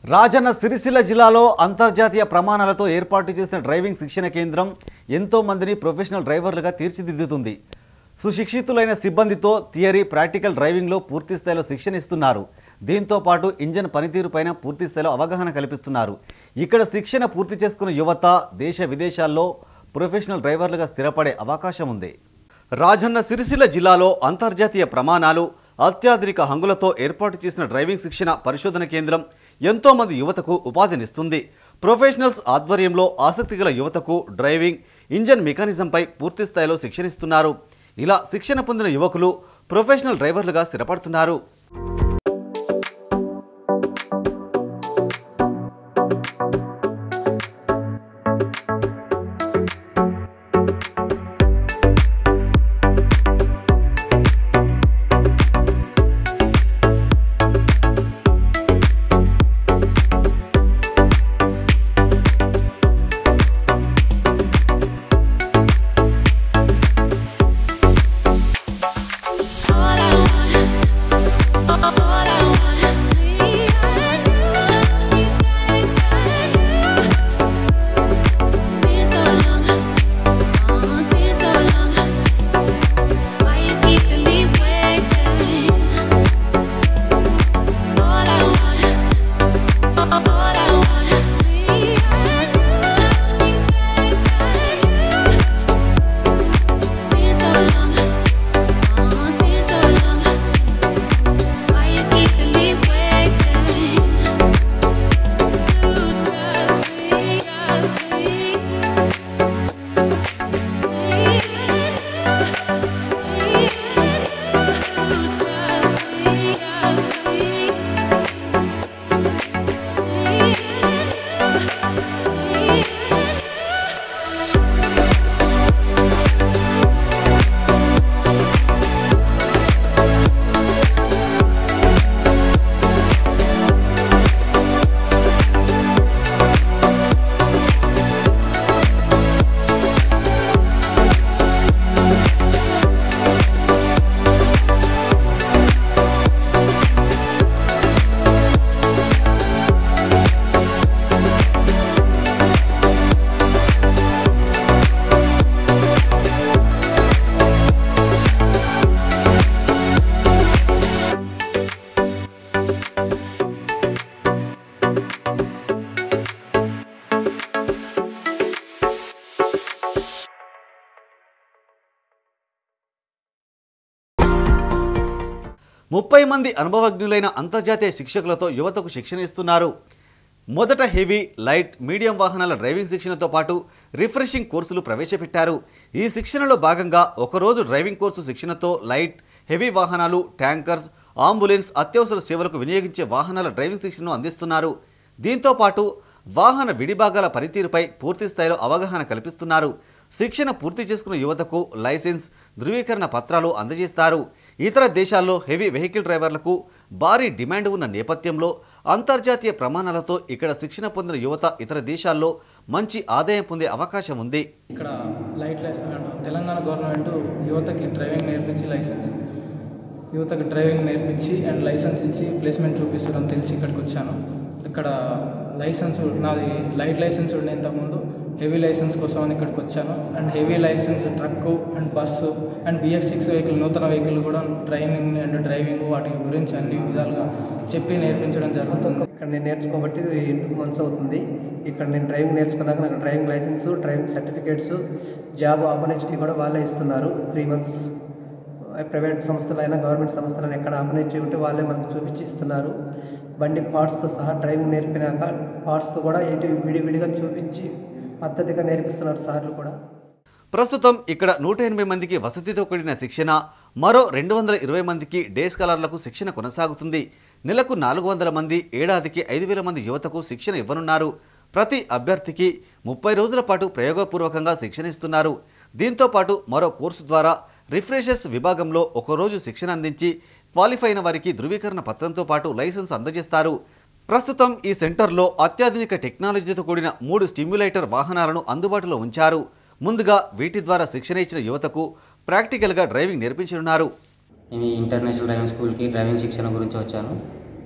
రాజన్న సిరిసిల్ల జిల్లాలో అంతర్జాతీయ ప్రమాణాలతో ఏర్పాటు చేసిన డ్రైవింగ్ శిక్షణ కేంద్రం ఎంతో మందిని ప్రొఫెషనల్ డ్రైవర్లుగా తీర్చిదిద్దుతుంది సుశిక్షితులైన సిబ్బందితో థియరీ ప్రాక్టికల్ డ్రైవింగ్లో పూర్తి స్థాయిలో శిక్షణ ఇస్తున్నారు దీంతో పాటు ఇంజన్ పనితీరుపైన పూర్తి స్థాయిలో అవగాహన కల్పిస్తున్నారు ఇక్కడ శిక్షణ పూర్తి చేసుకున్న యువత దేశ విదేశాల్లో ప్రొఫెషనల్ డ్రైవర్లుగా స్థిరపడే అవకాశం ఉంది రాజన్న సిరిసిల్ల జిల్లాలో అంతర్జాతీయ ప్రమాణాలు అత్యాధునిక హంగులతో ఏర్పాటు చేసిన డ్రైవింగ్ శిక్షణ పరిశోధన కేంద్రం ఎంతో మంది యువతకు ఉపాధినిస్తుంది ప్రొఫెషనల్స్ ఆధ్వర్యంలో ఆసక్తి గల యువతకు డ్రైవింగ్ ఇంజన్ మెకానిజంపై పూర్తి స్థాయిలో శిక్షణ ఇస్తున్నారు ఇలా శిక్షణ పొందిన యువకులు ప్రొఫెషనల్ డ్రైవర్లుగా స్థిరపడుతున్నారు All I want, all I wanna be and you, been so long, oh, been so long. Why you keeping me waiting? All I want, all I wanna be and you, been so long. Oh, been so long. Why you keeping me waiting? Lose trust me, trust me. Lose trust me, trust me. ముప్పై మంది అనుభవజ్ఞులైన అంతర్జాతీయ శిక్షకులతో యువతకు శిక్షణ ఇస్తున్నారు మొదట heavy light medium వాహనాల driving శిక్షణతో పాటు రిఫ్రెషింగ్ కోర్సులు ప్రవేశపెట్టారు ఈ శిక్షణలో భాగంగా ఒకరోజు డ్రైవింగ్ కోర్సు శిక్షణతో లైట్ హెవీ వాహనాలు ట్యాంకర్స్ అంబులెన్స్ అత్యవసర సేవలకు వినియోగించే వాహనాల డ్రైవింగ్ శిక్షణను అందిస్తున్నారు దీంతో పాటు వాహన విడిభాగాల పనితీరుపై పూర్తి స్థాయిలో అవగాహన కల్పిస్తున్నారు శిక్షణ పూర్తి చేసుకున్న యువతకు లైసెన్స్ ధృవీకరణ పత్రాలు అందజేస్తారు ఇతర దేశాల్లో హెవీ వెహికల్ డ్రైవర్లకు భారీ డిమాండ్ ఉన్న నేపథ్యంలో అంతర్జాతీయ ప్రమాణాలతో ఇక్కడ శిక్షణ పొందిన యువత ఇతర దేశాల్లో మంచి ఆదాయం పొందే అవకాశం ఉంది ఇక్కడ లైట్ లైసెన్స్ అంటూ తెలంగాణ గవర్నమెంట్ యువతకి డ్రైవింగ్ నేర్పించి లైసెన్స్ యువతకి డ్రైవింగ్ నేర్పించి అండ్ లైసెన్స్ ఇచ్చి ప్లేస్మెంట్ చూపిస్తారని తెలిసి ఇక్కడికి వచ్చాను ఇక్కడ లైసెన్స్ నాది లైట్ లైసెన్స్ ఉండే ఇంతకుముందు హెవీ లైసెన్స్ కోసం అని ఇక్కడికి వచ్చాను and heavy license truck and bus and BS six vehicle నూతన వెహికల్ కూడా ట్రైనింగ్ అండ్ డ్రైవింగ్ వాటి గురించి అన్ని విధాలుగా చెప్పి నేర్పించడం జరుగుతుంది ఇక్కడ నేను నేర్చుకోబట్టి టూ మంత్స్ అవుతుంది ఇక్కడ నేను డ్రైవింగ్ నేర్చుకున్నాక నాకు driving license driving certificates job opportunity కూడా వాళ్ళే ఇస్తున్నారు త్రీ మంత్స్ ప్రైవేట్ సంస్థలైనా గవర్నమెంట్ సంస్థలైనా ఎక్కడ ఆపర్చునిటీ ఉంటే వాళ్ళే మనకు చూపించి ఇస్తున్నారు బండి పార్ట్స్తో సహా డ్రైవింగ్ నేర్పినాక పార్ట్స్తో కూడా ఏంటి విడివిడిగా చూపించి పద్ధతిగా నేర్పిస్తున్నారు సార్లు కూడా ప్రస్తుతం ఇక్కడ నూట ఎనభై మందికి వసతితో కూడిన శిక్షణ మరో రెండు వందల ఇరవై మందికి డే స్కాలర్లకు శిక్షణ కొనసాగుతుంది నెలకు నాలుగు వందల మంది ఏడాదికి ఐదు వేల మంది యువతకు శిక్షణ ఇవ్వనున్నారు ప్రతి అభ్యర్థికి ముప్పై రోజుల పాటు ప్రయోగపూర్వకంగా శిక్షణ ఇస్తున్నారు దీంతో పాటు మరో కోర్సు ద్వారా రిఫ్రెషర్స్ విభాగంలో ఒకరోజు శిక్షణ అందించి క్వాలిఫై అయిన వారికి ధృవీకరణ పత్రంతో పాటు లైసెన్స్ అందజేస్తారు ప్రస్తుతం ఈ సెంటర్లో అత్యాధునిక టెక్నాలజీతో కూడిన మూడు స్టిమ్యులేటర్ వాహనాలను అందుబాటులో ఉంచారు ముందుగా వీటి ద్వారా శిక్షణ ఇచ్చిన యువతకు ప్రాక్టికల్గా డ్రైవింగ్ నేర్పించనున్నారు నేను ఈ ఇంటర్నేషనల్ డ్రైవింగ్ స్కూల్కి డ్రైవింగ్ శిక్షణ గురించి వచ్చాను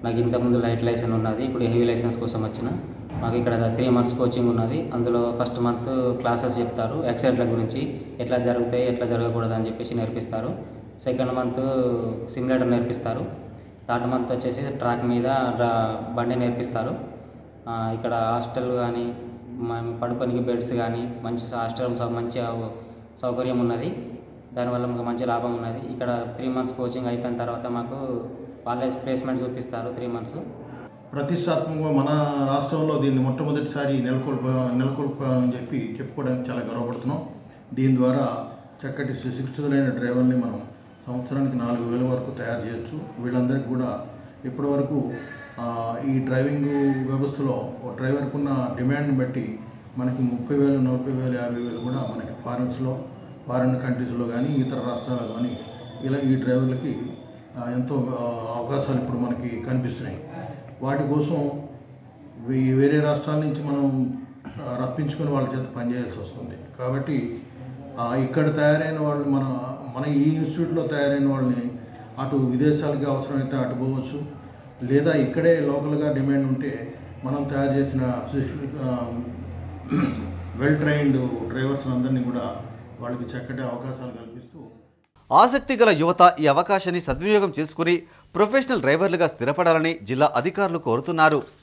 నాకు ఇంతకుముందు లైట్ లైసెన్స్ ఉన్నది ఇప్పుడు హెవీ లైసెన్స్ కోసం వచ్చిన మాకు ఇక్కడ త్రీ మంత్స్ కోచింగ్ ఉన్నది అందులో ఫస్ట్ మంత్ క్లాసెస్ చెప్తారు యాక్సిడెంట్ల గురించి ఎట్లా జరుగుతాయి ఎట్లా జరగకూడదు అని చెప్పేసి నేర్పిస్తారు సెకండ్ మంత్ సిమ్యులేటర్ నేర్పిస్తారు థర్డ్ మంత్ వచ్చేసి ట్రాక్ మీద డ్రా- బండి నేర్పిస్తారు ఆ, ఇక్కడ హాస్టల్ కానీ పడుకోనికి బెడ్స్ కానీ మంచి హాస్టల్ సౌ- మంచి అవ- సౌకర్యం ఉన్నది దానివల్ల మాకు మంచి లాభం ఉన్నది ఇక్కడ త్రీ మంత్స్ కోచింగ్ అయిపోయిన తర్వాత మాకు వాళ్ళే ప్లేస్మెంట్ చూపిస్తారు త్రీ మంత్స్ ప్రతిష్టాత్మకంగా మన రాష్ట్రంలో దీన్ని మొట్టమొదటిసారి నెలకొల్ప నెలకొల్పామని చెప్పి చెప్పుకోవడానికి చాలా గర్వపడుతున్నాం దీని ద్వారా చక్కటి సుశిక్షితులైన డ్రైవర్ని మనం సంవత్సరానికి నాలుగు వేల వరకు తయారు చేయొచ్చు వీళ్ళందరికీ కూడా ఇప్పటివరకు ఆ, ఈ డ్రైవింగ్ వ్యవస్థలో ఓ డ్రైవర్కు ఉన్న డిమాండ్ని బట్టి మనకి ముప్పై వేలు నలభై వేలు యాభై వేలు కూడా మనకి ఫారెన్స్లో ఫారిన్ కంట్రీస్లో కానీ ఇతర రాష్ట్రాల్లో కానీ ఇలా ఈ డ్రైవర్లకి ఆ, ఎంతో ఆ, అవకాశాలు ఇప్పుడు మనకి కనిపిస్తున్నాయి వాటి కోసం వే- వేరే రాష్ట్రాల నుంచి మనం ఆ, రప్పించుకొని వాళ్ళ చేత పనిచేయాల్సి వస్తుంది కాబట్టి ఆ, ఇక్కడ తయారైన వాళ్ళు మన మన ఈ ఇన్స్టిట్యూట్లో తయారైన వాళ్ళని అటు విదేశాలకి అవసరమైతే అటు పోవచ్చు లేదా ఇక్కడే లోకల్గా డిమాండ్ ఉంటే మనం తయారు చేసిన వెల్ ట్రైన్డ్ డ్రైవర్స్ అందరినీ కూడా వాళ్ళకి చక్కటి అవకాశాలు కల్పిస్తూ ఆసక్తి గల యువత ఈ అవకాశాన్ని సద్వినియోగం చేసుకుని ప్రొఫెషనల్ డ్రైవర్లుగా స్థిరపడాలని జిల్లా అధికారులు కోరుతున్నారు